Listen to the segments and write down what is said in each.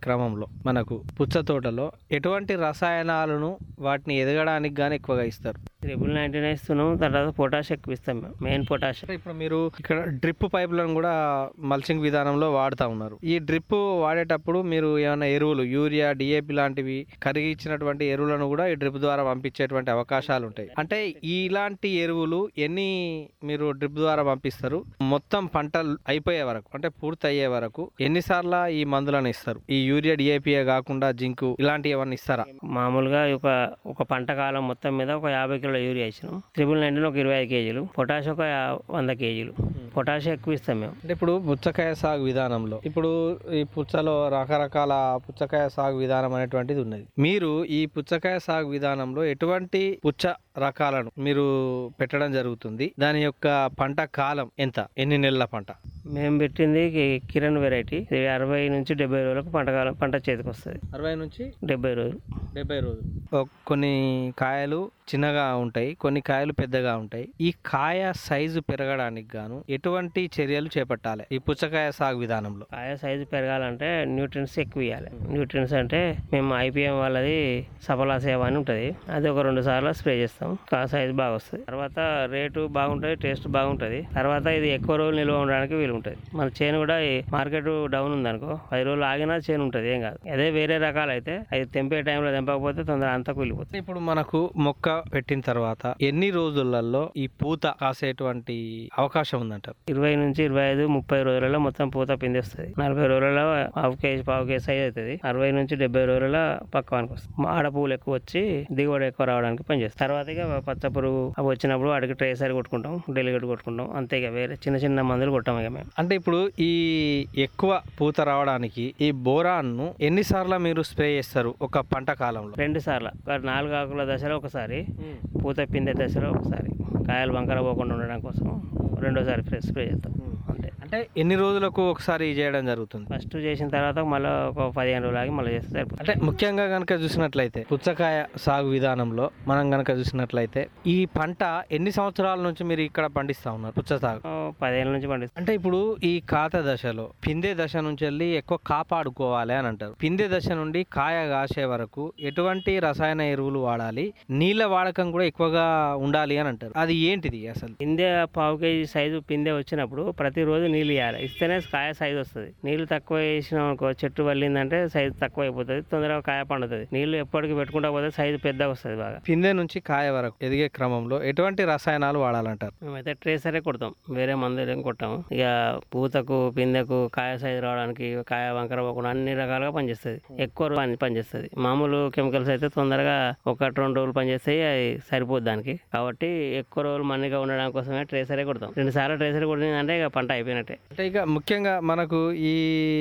క్రమంలో మనకు పుచ్చ తోటలో ఎటువంటి రసాయనాలను వాటిని ఎదగడానికి గానీ ఎక్కువగా ఇస్తారు ట్రిపుల్ నైన్టీన్ ఇస్తున్నాం తర్వాత పొటాష్ ఎక్కువ ఇస్తాం మేము మెయిన్ పొటాష్ అంటే ఇప్పుడు మీరు ఇక్కడ డ్రిప్ పైపులను కూడా మల్చింగ్ విధానంలో వాడుతా ఉన్నారు ఈ డ్రిప్ వాడేటప్పుడు మీరు ఏమైనా ఎరువులు యూరియా డిఏపి లాంటివి కరిగించినటువంటి ఎరువులను కూడా ఈ డ్రిప్ ద్వారా పంపించేటువంటి అవకాశాలు ఉంటాయి అంటే ఇలాంటి ఎరువులు ఎన్ని మీరు డ్రిప్ ద్వారా పంపిస్తారు మొత్తం పంటలు అయిపోయే వరకు అంటే పూర్తి అయ్యే వరకు ఎన్నిసార్లు ఈ మందులను ఇస్తారు ఈ యూరియా డిఏపిఏ కాకుండా జింకు ఇలాంటివి ఏమన్నా ఇస్తారా మామూలుగా ఒక ఒక పంట కాలం మొత్తం మీద ఒక యాభై కిలోల యూరియా ఇచ్చినాం ట్రిపుల్ నైన్టీన్ ఒక ఇరవై ఐదు కేజీలు పొటాష్ ఒక యా- వంద కేజీలు పొటాష్ ఎక్కువ ఇస్తాం మేము అంటే ఇప్పుడు పుచ్చకాయ సాగు విధానంలో ఇప్పుడు ఈ పుచ్చలో రకరకాల పుచ్చకాయ సాగు విధానం అనేటువంటిది ఉన్నది మీరు ఈ పుచ్చకాయ సాగు విధానంలో ఎటువంటి పుచ్చ రకాలను మీరు పెట్టడం జరుగుతుంది దాని యొక్క పంట కాలం ఎంత ఎన్ని నెలల పంట మేము పెట్టింది కి- కిరణ్ వెరైటీ ఇది అరవై నుంచి డెబ్బై రోజులకు పంట కాలం పంట చేతికి వస్తుంది అరవై నుంచి డెబ్బై రోజులు డెబ్బై రోజులు ఓ- కొన్ని కాయలు చిన్నగా ఉంటాయి కొన్ని కాయలు పెద్దగా ఉంటాయి ఈ కాయ సైజు పెరగడానికి గాను ఎటువంటి చర్యలు చేపట్టాలి ఈ పుచ్చకాయ సాగు విధానంలో కాయ సైజు పెరగాలంటే న్యూట్రియన్స్ ఎక్కువ ఇవ్వాలి న్యూట్రియన్స్ అంటే మేము ఐపీఎం వాళ్ళది సఫలా సేవ అని ఉంటుంది అది ఒక రెండు సార్లు స్ప్రే చేస్తాం కాయ సైజు బాగా వస్తుంది తర్వాత రేటు బాగుంటుంది టేస్ట్ బాగుంటుంది తర్వాత ఇది ఎక్కువ రోజులు నిల్వ ఉండడానికి వీలు ఉంటుంది మన చేను కూడా ఈ మార్కెట్ డౌన్ ఉంది అనుకో పది రోజులు ఆగినా చేను ఉంటుంది ఏం కాదు అదే వేరే రకాలు అయితే అది తెంపే టైంలో తెంపకపోతే తొందర అంతా కూలిపోతుంది ఇప్పుడు మనకు మొక్క పెట్టిన తర్వాత ఎన్ని రోజులలో ఈ పూత కాసేటువంటి అవకాశం ఉందంటారు ఇరవై నుంచి ఇరవై ఐదు ముప్పై రోజులలో మొత్తం పూత పిందేస్తుంది నలభై రోజులలో పావు కేజీ పావు కేజీ సైజ్ అవుతుంది అరవై నుంచి డెబ్బై రోజుల పక్కవానికి వస్తుంది ఆడ పువ్వులు ఎక్కువ వచ్చి దిగుబడి ఎక్కువ రావడానికి పనిచేస్తుంది తర్వాత ఇక పచ్చ పురుగు అవి వచ్చినప్పుడు వాటికి ట్రేసర్ కొట్టుకుంటాం డెలిగేట్ కొట్టుకుంటాం అంతే ఇక వేరే చిన్న చిన్న మందులు కొట్టాం ఇక మేము అంటే ఇప్పుడు ఈ ఎక్కువ పూత రావడానికి ఈ బోరాన్ను ఎన్నిసార్లు మీరు స్ప్రే చేస్తారు ఒక పంట కాలంలో రెండు సార్లు ఒక నాలుగు ఆకుల దశలో ఒకసారి పూత పిందే దశలో ఒకసారి కాయలు వంకర పోకుండా ఉండడం కోసం రెండోసారి ఫ్రెష్ స్ప్రే చేస్తాం అంతే అంటే ఎన్ని రోజులకు ఒకసారి చేయడం జరుగుతుంది ఫస్ట్ చేసిన తర్వాత మళ్ళీ ఒక పదిహేను రోజులు ఆగి మళ్ళీ చేస్తే సరిపోతుంది అంటే ముఖ్యంగా గనక చూసినట్లయితే పుచ్చకాయ సాగు విధానంలో మనం గనక చూసినట్లయితే ఈ పంట ఎన్ని సంవత్సరాల నుంచి మీరు ఇక్కడ పండిస్తా ఉన్నారు పుచ్చ సాగు ఓ పదిహేను నుంచి పండిస్తాం అంటే ఇప్పుడు ఈ కాత దశలో పిందే దశ నుంచి వెళ్ళి ఎక్కువ కాపాడుకోవాలి అని అంటారు పిందే దశ నుండి కాయ కాసే వరకు ఎటువంటి రసాయన ఎరువులు వాడాలి నీళ్ళ వాడకం కూడా ఎక్కువగా ఉండాలి అని అంటారు అది ఏంటిది అసలు పిందె పావు కేజీ సైజు పిందె వచ్చినప్పుడు ప్రతిరోజు నీళ్ళు ఇవ్వాలి ఇస్తేనే కాయ సైజు వస్తుంది నీళ్ళు తక్కువ వేసినాం అనుకో చెట్టు వల్లిందంటే సైజు తక్కువ అయిపోతుంది తొందరగా కాయ పండుతుంది నీళ్ళు ఎప్పటికి పెట్టుకుంటా పోతే సైజు పెద్దగా వస్తుంది బాగా పిందె నుంచి కాయ వరకు ఎదిగే క్రమంలో ఎటువంటి రసాయనాలు వాడాలంటారు మేమైతే ట్రేసరే కొడతాం వేరే మందులు ఏం కొట్టాము ఇక పూతకు పిందెకు కాయ సైజు రావడానికి కాయ వంకర పోకుండా అన్ని రకాలుగా పనిచేస్తుంది ఎక్కువ రోజు పని పనిచేస్తుంది మామూలు కెమికల్స్ అయితే తొందరగా ఒకటి రెండు రోజులు పనిచేస్తాయి అది సరిపోద్ది దానికి కాబట్టి ఎక్కువ రోజులు మన్నిగా ఉండడం కోసమే ట్రేసరే కొడతాం రెండు సార్లు ట్రేసర్ కొట్టిందంటే ఇక పంట అయిపోయినట్టే అంటే ఇక ముఖ్యంగా మనకు ఈ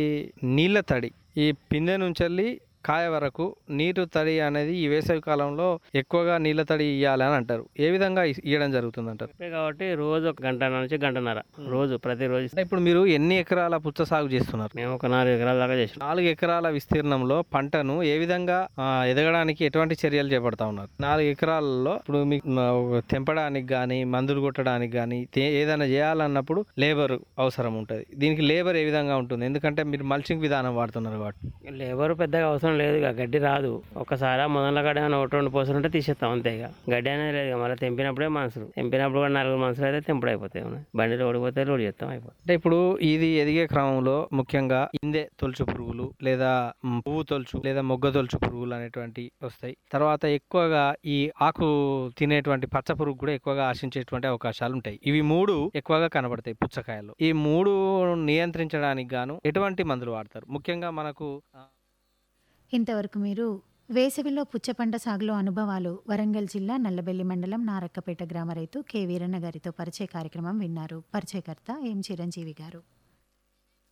నీళ్ళ తడి ఈ పిందె నుంచి వెళ్ళి కాయ వరకు నీరు తడి అనేది ఈ వేసవి కాలంలో ఎక్కువగా నీళ్ళ తడి ఇవ్వాలి అని అంటారు ఏ విధంగా ఇ- ఇవ్వడం జరుగుతుంది అంటారు అంతే కాబట్టి రోజు ఒక గంట నుంచి గంటన్నర రోజు ప్రతిరోజు అంటే ఇప్పుడు మీరు ఎన్ని ఎకరాల పుచ్చ సాగు చేస్తున్నారు మేము ఒక నాలుగు ఎకరాల దాకా చేసినాం నాలుగు ఎకరాల విస్తీర్ణంలో పంటను ఏ విధంగా ఆ, ఎదగడానికి ఎటువంటి చర్యలు చేపడతా ఉన్నారు నాలుగు ఎకరాలలో ఇప్పుడు మీకు మ, ఒక తెంపడానికి కానీ మందులు కొట్టడానికి కానీ ఏదైనా చేయాలన్నప్పుడు లేబర్ అవసరం ఉంటుంది దీనికి లేబర్ ఏ విధంగా ఉంటుంది ఎందుకంటే మీరు మల్చింగ్ విధానం వాడుతున్నారు కాబట్టి లేబర్ పెద్దగా అవసరం లేదు ఇక గడ్డి రాదు ఒకసారి మొదల గడ్డ ఏమైనా ఒకటి రెండు పోసలు ఉంటే తీసేస్తాం అంతే ఇక గడ్డి అనేది లేదు ఇక మళ్ళీ తెంపినప్పుడే మనుషులు తెంపినప్పుడు కూడా నలుగురు మనుషులు అయితే తెంపుడు అయిపోతాయి ఉన్నాయి. బండిలో ఓడిపోతే లోడ్ చేస్తాం అయిపోతుంది అంటే ఇప్పుడు ఇది ఎదిగే క్రమంలో ముఖ్యంగా ఇందే తొలుచు పురుగులు లేదా మ్, పువ్వు తొలుచు లేదా మొగ్గ తొలుచు పురుగులు అనేటువంటి వస్తాయి తర్వాత ఎక్కువగా ఈ ఆకు తినేటువంటి పచ్చ పురుగు కూడా ఎక్కువగా ఆశించేటువంటి అవకాశాలు ఉంటాయి ఇవి మూడు ఎక్కువగా కనబడతాయి పుచ్చకాయలు ఈ మూడు నియంత్రించడానికి గాను ఎటువంటి మందులు వాడతారు ముఖ్యంగా మనకు ఆ, ఇంతవరకు మీరు వేసవిలో పుచ్చపంట సాగులో అనుభవాలు వరంగల్ జిల్లా నల్లబెల్లి మండలం నారక్కపేట గ్రామ రైతు కె వీరన్న గారితో పరిచయ కార్యక్రమం విన్నారు పరిచయకర్త ఎం చిరంజీవి గారు